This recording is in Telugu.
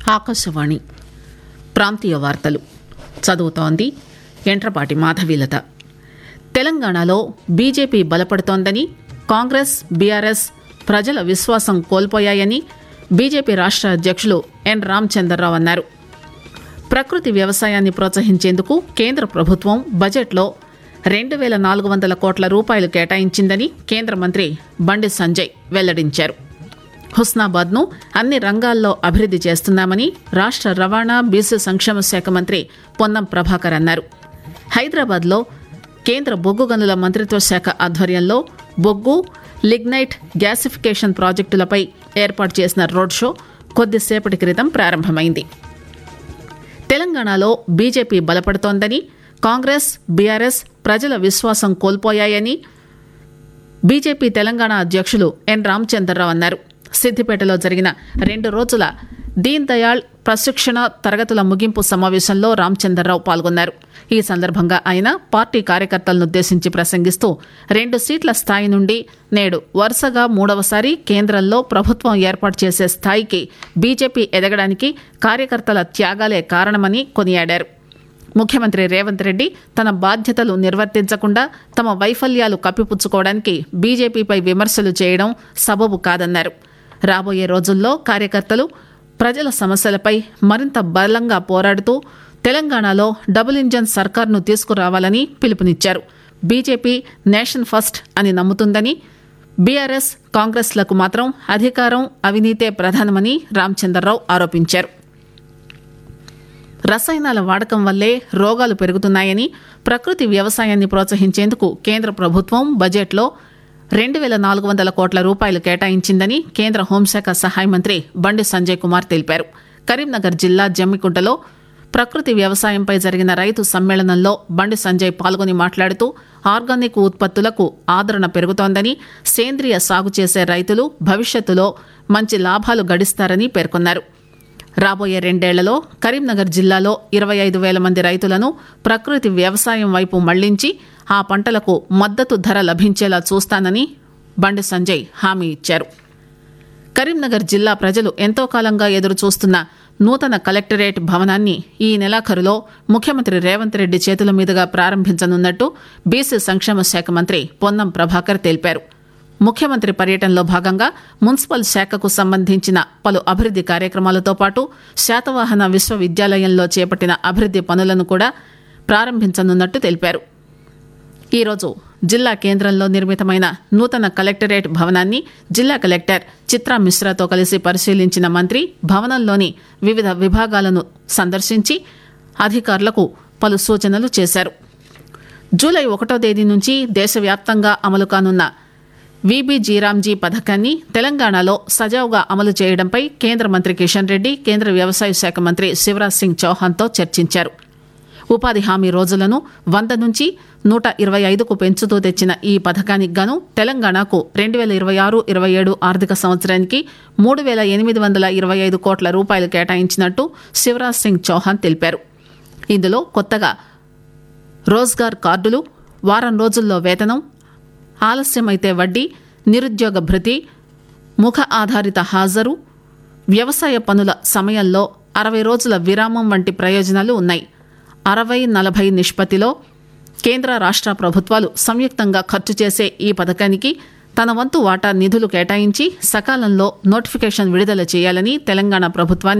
ఆకాశవాణి ప్రాంతీయ వార్తలు చదువుతోంది ఎంట్రపాటి మాధవీలత తెలంగాణలో బీజేపీ బలపడుతోందని కాంగ్రెస్ బీఆర్ఎస్ ప్రజల విశ్వాసం కోల్పోయాయని బీజేపీ రాష్ట్ర అధ్యక్షులు ఎన్ రామచంద్రరావు అన్నారు ప్రకృతి వ్యవసాయాన్ని ప్రోత్సహించేందుకు కేంద్ర ప్రభుత్వం బడ్జెట్లో రెండు వేల నాలుగు వందల కోట్ల రూపాయలు కేటాయించిందని కేంద్ర మంత్రి బండి సంజయ్ వెల్లడించారు హుస్నాబాద్ను అన్ని రంగాల్లో అభివృద్ది చేస్తున్నామని రాష్ట్ర రవాణా బీసీ సంక్షేమ శాఖ మంత్రి పొన్నం ప్రభాకర్ అన్నారు హైదరాబాద్లో కేంద్ర బొగ్గు గనుల మంత్రిత్వ శాఖ ఆధ్వర్యంలో బొగ్గు లిగ్నైట్ గ్యాసిఫికేషన్ ప్రాజెక్టులపై ఏర్పాటు చేసిన రోడ్ షో కొద్దిసేపటి క్రితం ప్రారంభమైంది తెలంగాణలో బీజేపీ బలపడుతోందని కాంగ్రెస్ బీఆర్ఎస్ ప్రజల విశ్వాసం కోల్పోయాయని బీజేపీ తెలంగాణ అధ్యక్షులు ఎన్ రామచంద్రరావు అన్నారు సిద్దిపేటలో జరిగిన రెండు రోజుల దీన్ దయాళ్ ప్రశిక్షణ తరగతుల ముగింపు సమావేశంలో రామచంద్రరావు పాల్గొన్నారు ఈ సందర్భంగా ఆయన పార్టీ కార్యకర్తలను ఉద్దేశించి ప్రసంగిస్తూ రెండు సీట్ల స్థాయి నుండి నేడు వరుసగా మూడవసారి కేంద్రంలో ప్రభుత్వం ఏర్పాటు చేసే స్థాయికి బీజేపీ ఎదగడానికి కార్యకర్తల త్యాగాలే కారణమని కొనియాడారు ముఖ్యమంత్రి రేవంత్ రెడ్డి తన బాధ్యతలు నిర్వర్తించకుండా తమ వైఫల్యాలు కప్పిపుచ్చుకోవడానికి బీజేపీపై విమర్శలు చేయడం సబబు కాదన్నారు రాబోయే రోజుల్లో కార్యకర్తలు ప్రజల సమస్యలపై మరింత బలంగా పోరాడుతూ తెలంగాణలో డబుల్ ఇంజన్ సర్కార్ను తీసుకురావాలని పిలుపునిచ్చారు బీజేపీ నేషన్ ఫస్ట్ అని నమ్ముతుందని బీఆర్ఎస్ కాంగ్రెస్లకు మాత్రం అధికారం అవినీతే ప్రధానమని రామచంద్రరావు ఆరోపించారు రసాయనాల వాడకం వల్లే రోగాలు పెరుగుతున్నాయని ప్రకృతి వ్యవసాయాన్ని ప్రోత్సహించేందుకు కేంద్ర ప్రభుత్వం బడ్జెట్లో రెండు వేల నాలుగు వందల కోట్ల రూపాయలు కేటాయించిందని కేంద్ర హోంశాఖ సహాయ మంత్రి బండి సంజయ్ కుమార్ తెలిపారు కరీంనగర్ జిల్లా జమ్మికుంటలో ప్రకృతి వ్యవసాయంపై జరిగిన రైతు సమ్మేళనంలో బండి సంజయ్ పాల్గొని మాట్లాడుతూ ఆర్గానిక్ ఉత్పత్తులకు ఆదరణ పెరుగుతోందని సేంద్రియ సాగు చేసే రైతులు భవిష్యత్తులో మంచి లాభాలు గడిస్తారని పేర్కొన్నారు రాబోయే రెండేళ్లలో కరీంనగర్ జిల్లాలో ఇరవై ఐదు వేల మంది రైతులను ప్రకృతి వ్యవసాయం వైపు మళ్లించి ఆ పంటలకు మద్దతు ధర లభించేలా చూస్తానని బండి సంజయ్ హామీ ఇచ్చారు కరీంనగర్ జిల్లా ప్రజలు ఎంతో కాలంగా ఎదురు చూస్తున్న నూతన కలెక్టరేట్ భవనాన్ని ఈ నెలాఖరులో ముఖ్యమంత్రి రేవంత్ రెడ్డి చేతుల మీదుగా ప్రారంభించనున్నట్టు బీసీ సంక్షేమ శాఖ మంత్రి పొన్నం ప్రభాకర్ తెలిపారు ముఖ్యమంత్రి పర్యటనలో భాగంగా మున్సిపల్ శాఖకు సంబంధించిన పలు అభివృద్ది కార్యక్రమాలతో పాటు శాతవాహన విశ్వవిద్యాలయంలో చేపట్టిన అభివృద్ది పనులను కూడా ప్రారంభించనున్నట్టు తెలిపారు ఈరోజు జిల్లా కేంద్రంలో నిర్మితమైన నూతన కలెక్టరేట్ భవనాన్ని జిల్లా కలెక్టర్ చిత్రా మిశ్రాతో కలిసి పరిశీలించిన మంత్రి భవనంలోని వివిధ విభాగాలను సందర్శించి అధికారులకు పలు సూచనలు చేశారు జూలై ఒకటో తేదీ నుంచి దేశవ్యాప్తంగా అమలు కానున్న వీబీజీరామ్జీ పథకాన్ని తెలంగాణలో సజావుగా అమలు చేయడంపై కేంద్ర మంత్రి కిషన్ రెడ్డి కేంద్ర వ్యవసాయ శాఖ మంత్రి శివరాజ్ సింగ్ చౌహాన్తో చర్చించారు ఉపాధి హామీ రోజులను వంద నుంచి నూట ఇరవై ఐదుకు పెంచుతూ తెచ్చిన ఈ పథకానికి గాను తెలంగాణకు రెండు వేల ఇరవై ఆరు ఇరవై ఏడు ఆర్థిక సంవత్సరానికి మూడు వేల ఎనిమిది వందల ఇరవై ఐదు కోట్ల రూపాయలు కేటాయించినట్టు శివరాజ్ సింగ్ చౌహాన్ తెలిపారు ఇందులో కొత్తగా రోజ్గార్ కార్డులు వారం రోజుల్లో వేతనం ఆలస్యమైతే వడ్డీ నిరుద్యోగ భృతి ముఖ ఆధారిత హాజరు వ్యవసాయ పనుల సమయంలో అరవై రోజుల విరామం వంటి ప్రయోజనాలు ఉన్నాయి అరవై నలభై నిష్పత్తిలో కేంద్ర రాష్ట్ర ప్రభుత్వాలు సంయుక్తంగా ఖర్చు చేసే ఈ పథకానికి తన వంతు వాటా నిధులు కేటాయించి సకాలంలో నోటిఫికేషన్ విడుదల చేయాలని తెలంగాణ ప్రభుత్వాన్ని